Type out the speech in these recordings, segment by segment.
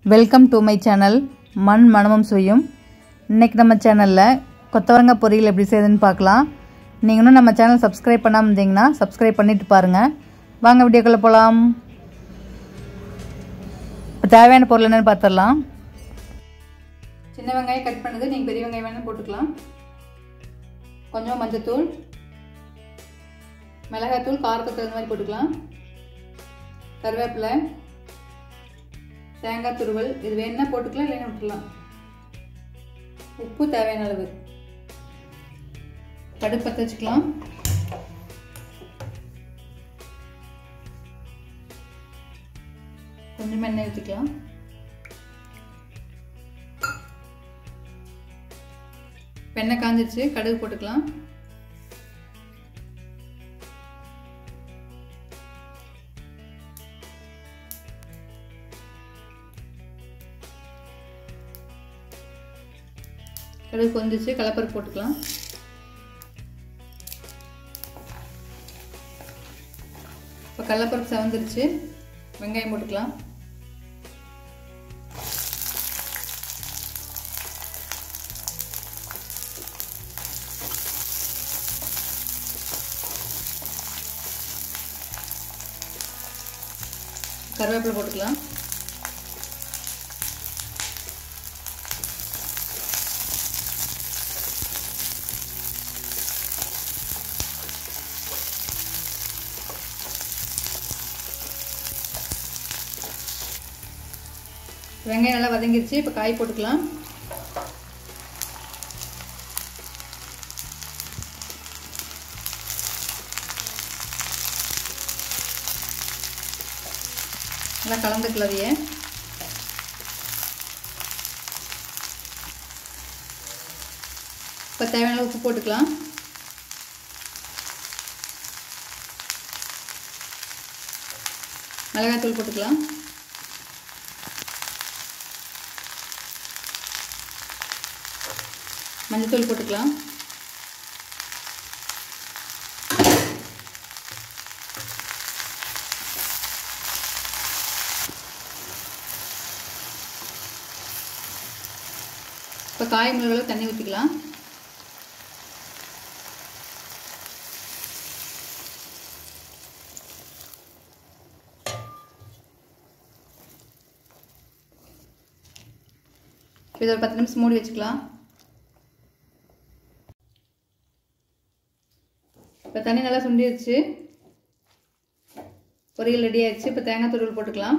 welcome to my channel மண் மணமும் சுயும் இன்னைக்கு நம்ம சேனலில் கொத்தவரங்காய் பொரியல் எப்படி செய்யுதுன்னு பார்க்கலாம் நீங்கள் இன்னும் நம்ம சேனல் சப்ஸ்கிரைப் பண்ணாமல் இருந்தீங்கன்னா சப்ஸ்கிரைப் பண்ணிட்டு பாருங்கள் வாங்க வீடியோக்குள்ளே போகலாம் இப்போ தேவையான பொருள் என்னென்னு பார்த்துடலாம் சின்ன வெங்காயம் கட் பண்ணது நீங்கள் பெரிய வெங்காயம் வேணாலும் போட்டுக்கலாம் கொஞ்சம் மஞ்சத்தூள் மிளகாத்தூள் காரத்துக்கு தகுந்த மாதிரி போட்டுக்கலாம் கருவேப்பிலை தேங்காய் துருவல் இது வேணும்னா போட்டுக்கலாம் இல்லைன்னா விட்டுக்கலாம் உப்பு தேவையான அளவு கடுப்பு பற்ற வச்சுக்கலாம் கொஞ்சமாக எண்ணெய் ஊற்றிக்கலாம் எண்ணெய் காஞ்சிருச்சு கடுகு போட்டுக்கலாம் கடுகு கொஞ்சிச்சு கலப்பருப்பு போட்டுக்கலாம் இப்போ கடலப்பருப்பு செவந்துருச்சு வெங்காயம் போட்டுக்கலாம் கருவேப்பிலை போட்டுக்கலாம் வெங்காயம் நல்லா வதங்கிருச்சு இப்போ காய் போட்டுக்கலாம் நல்லா கலந்துக்கலாம் அதையே இப்போ தேவையான உப்பு போட்டுக்கலாம் மிளகாத்தூள் போட்டுக்கலாம் மஞ்சத்தூள் போட்டுக்கலாம் இப்போ காய் முழுவதும் தண்ணி ஊற்றிக்கலாம் இதை ஒரு பத்து நிமிஷம் மூடி வச்சுக்கலாம் இப்போ தண்ணி நல்லா சுண்டிடுச்சு பொரியல் ரெடி ஆயிடுச்சு இப்போ தேங்காய் துருவல் போட்டுக்கலாம்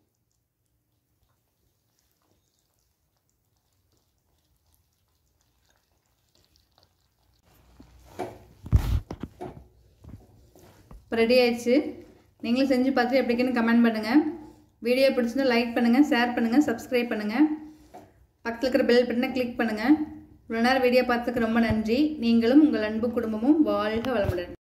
இப்போ ரெடி ஆயிடுச்சு நீங்களும் செஞ்சு பார்த்துட்டு எப்படிக்குன்னு கமெண்ட் பண்ணுங்கள் வீடியோ பிடிச்சிருந்தா லைக் பண்ணுங்கள் ஷேர் பண்ணுங்கள் சப்ஸ்கிரைப் பண்ணுங்கள் பக்கத்தில் இருக்கிற பெல் பட்டனை கிளிக் பண்ணுங்கள் இவ்வளோ நேரம் வீடியோ பார்த்ததுக்கு ரொம்ப நன்றி நீங்களும் உங்கள் அன்பு குடும்பமும் வாழ்க வளமுடன்